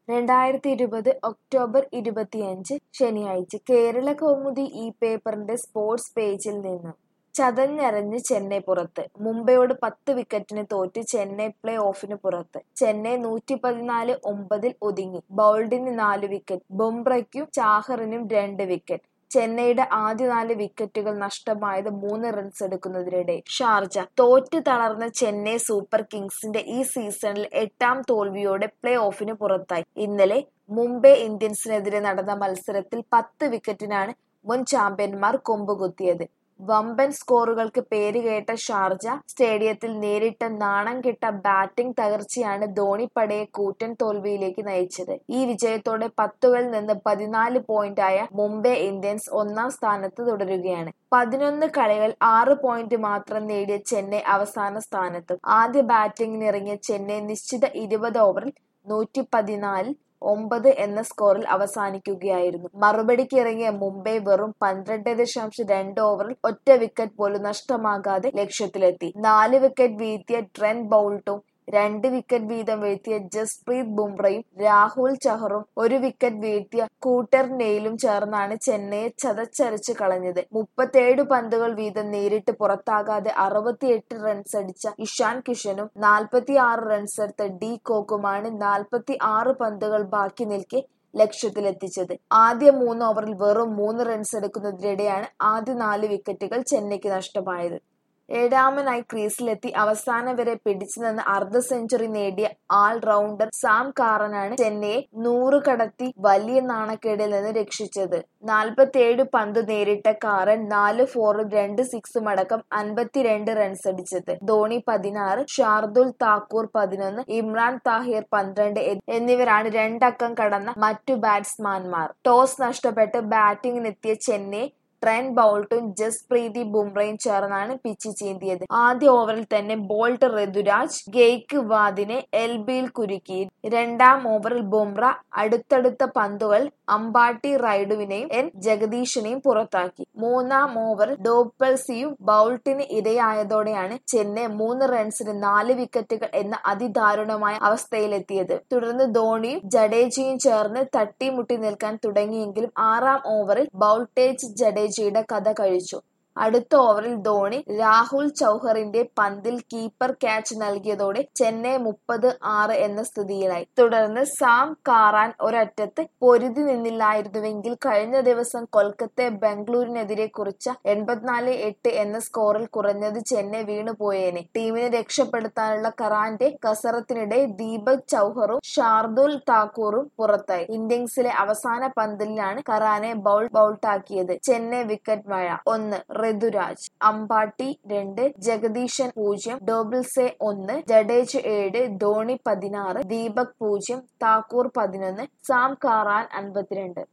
രണ്ടായിരത്തി ഇരുപത് ഒക്ടോബർ ഇരുപത്തിയഞ്ച് ശനിയാഴ്ച കേരള കൗമുദി ഈ പേപ്പറിന്റെ സ്പോർട്സ് പേജിൽ നിന്ന് ചതഞ്ഞരഞ്ഞ് ചെന്നൈ പുറത്ത് മുംബൈയോട് പത്ത് വിക്കറ്റിന് തോറ്റ് ചെന്നൈ പ്ലേ ഓഫിന് പുറത്ത് ചെന്നൈ നൂറ്റി പതിനാല് ഒമ്പതിൽ ഒതുങ്ങി ബൗൾഡിന് നാല് വിക്കറ്റ് ബുംറയ്ക്കും ചാഹറിനും രണ്ട് വിക്കറ്റ് ചെന്നൈയുടെ ആദ്യ നാല് വിക്കറ്റുകൾ നഷ്ടമായത് മൂന്ന് റൺസ് എടുക്കുന്നതിനിടെ ഷാർജ തോറ്റ് തളർന്ന ചെന്നൈ സൂപ്പർ കിങ്സിന്റെ ഈ സീസണിൽ എട്ടാം തോൽവിയോടെ പ്ലേ ഓഫിന് പുറത്തായി ഇന്നലെ മുംബൈ ഇന്ത്യൻസിനെതിരെ നടന്ന മത്സരത്തിൽ പത്ത് വിക്കറ്റിനാണ് മുൻ ചാമ്പ്യന്മാർ കൊമ്പുകുത്തിയത് വമ്പൻ സ്കോറുകൾക്ക് പേരുകേട്ട ഷാർജ സ്റ്റേഡിയത്തിൽ നേരിട്ട നാണം കെട്ട ബാറ്റിംഗ് തകർച്ചയാണ് ധോണിപ്പടയെ കൂറ്റൻ തോൽവിയിലേക്ക് നയിച്ചത് ഈ വിജയത്തോടെ പത്തുകളിൽ നിന്ന് പതിനാല് പോയിന്റായ മുംബൈ ഇന്ത്യൻസ് ഒന്നാം സ്ഥാനത്ത് തുടരുകയാണ് പതിനൊന്ന് കളികൾ ആറ് പോയിന്റ് മാത്രം നേടിയ ചെന്നൈ അവസാന സ്ഥാനത്തും ആദ്യ ബാറ്റിംഗിനിറങ്ങിയ ചെന്നൈ നിശ്ചിത ഇരുപത് ഓവറിൽ നൂറ്റി പതിനാലിൽ ഒമ്പത് എന്ന സ്കോറിൽ അവസാനിക്കുകയായിരുന്നു മറുപടിക്ക് ഇറങ്ങിയ മുംബൈ വെറും പന്ത്രണ്ട് ദശാംശം രണ്ട് ഓവറിൽ ഒറ്റ വിക്കറ്റ് പോലും നഷ്ടമാകാതെ ലക്ഷ്യത്തിലെത്തി നാല് വിക്കറ്റ് വീഴ്ത്തിയ ട്രെന്റ് ബൗൾട്ടും രണ്ട് വിക്കറ്റ് വീതം വീഴ്ത്തിയ ജസ്പ്രീത് ബുംറയും രാഹുൽ ചഹറും ഒരു വിക്കറ്റ് വീഴ്ത്തിയ കൂട്ടർ നെയിലും ചേർന്നാണ് ചെന്നൈയെ ചതച്ചരച്ച് കളഞ്ഞത് മുപ്പത്തേഴ് പന്തുകൾ വീതം നേരിട്ട് പുറത്താകാതെ അറുപത്തിയെട്ട് റൺസ് അടിച്ച ഇഷാൻ കിഷനും നാൽപ്പത്തി ആറ് റൺസ് എടുത്ത ഡി കോക്കുമാണ് നാൽപ്പത്തി ആറ് പന്തുകൾ ബാക്കി നിൽക്കെ ലക്ഷ്യത്തിലെത്തിച്ചത് ആദ്യ മൂന്ന് ഓവറിൽ വെറും മൂന്ന് റൺസ് എടുക്കുന്നതിനിടെയാണ് ആദ്യ നാല് വിക്കറ്റുകൾ ചെന്നൈക്ക് നഷ്ടമായത് ഏഴാമനായി ക്രീസിലെത്തി അവസാനം വരെ പിടിച്ചു നിന്ന് അർദ്ധ സെഞ്ചുറി നേടിയ ആൾ റൗണ്ടർ സാം കാറനാണ് ചെന്നൈയെ നൂറ് കടത്തി വലിയ നാണക്കേടിൽ നിന്ന് രക്ഷിച്ചത് നാൽപ്പത്തിയേഴ് പന്ത് നേരിട്ട കാറൻ നാല് ഫോറും രണ്ട് സിക്സും അടക്കം അൻപത്തിരണ്ട് റൺസ് അടിച്ചത് ധോണി പതിനാറ് ഷാർദുൽ താക്കൂർ പതിനൊന്ന് ഇമ്രാൻ താഹിർ പന്ത്രണ്ട് എന്നിവരാണ് രണ്ടക്കം കടന്ന മറ്റു ബാറ്റ്സ്മാൻമാർ ടോസ് നഷ്ടപ്പെട്ട് ബാറ്റിംഗിനെത്തിയ ചെന്നൈ ട്രെന്റ് ബൗൾട്ടും ജസ്പ്രീതി ബുംറയും ചേർന്നാണ് പിച്ച് ചീന്തിയത് ആദ്യ ഓവറിൽ തന്നെ ബോൾട്ട് ഋതുരാജ് ഗെയ്ക്ക് വാദിനെ എൽബിയിൽ കുരുക്കി രണ്ടാം ഓവറിൽ ബുംറ അടുത്തടുത്ത പന്തുകൾ അമ്പാട്ടി റൈഡുവിനെയും എൻ ജഗദീഷിനെയും പുറത്താക്കി മൂന്നാം ഓവറിൽ ഡോപ്പൽസിയും ബൗൾട്ടിന് ഇരയായതോടെയാണ് ചെന്നൈ മൂന്ന് റൺസിന് നാല് വിക്കറ്റുകൾ എന്ന അതിദാരുണമായ അവസ്ഥയിലെത്തിയത് തുടർന്ന് ധോണിയും ജഡേജയും ചേർന്ന് തട്ടിമുട്ടി നിൽക്കാൻ തുടങ്ങിയെങ്കിലും ആറാം ഓവറിൽ ബൗൾട്ടേജ് ജഡേജയുടെ കഥ കഴിച്ചു അടുത്ത ഓവറിൽ ധോണി രാഹുൽ ചൗഹറിന്റെ പന്തിൽ കീപ്പർ ക്യാച്ച് നൽകിയതോടെ ചെന്നൈ മുപ്പത് ആറ് എന്ന സ്ഥിതിയിലായി തുടർന്ന് സാം കാറാൻ ഒരറ്റത്ത് പൊരുതി നിന്നില്ലായിരുന്നുവെങ്കിൽ കഴിഞ്ഞ ദിവസം കൊൽക്കത്തെ ബംഗളൂരിനെതിരെ കുറിച്ച എൺപത്തിനാല് എട്ട് എന്ന സ്കോറിൽ കുറഞ്ഞത് ചെന്നൈ വീണുപോയേനെ ടീമിനെ രക്ഷപ്പെടുത്താനുള്ള കറാന്റെ കസറത്തിനിടെ ദീപക് ചൗഹറും ഷാർദുൽ താക്കൂറും പുറത്തായി ഇന്നിംഗ്സിലെ അവസാന പന്തിലാണ് കറാനെ ബൗൾ ബൗൾട്ടാക്കിയത് ചെന്നൈ വിക്കറ്റ് മഴ ഒന്ന് ഋതുരാജ് അമ്പാട്ടി രണ്ട് ജഗദീശൻ പൂജ്യം ഡോബിൾസെ ഒന്ന് ജഡേജ് ഏഴ് ധോണി പതിനാറ് ദീപക് പൂജ്യം താക്കൂർ പതിനൊന്ന് സാം കാറാൻ അൻപത്തിരണ്ട്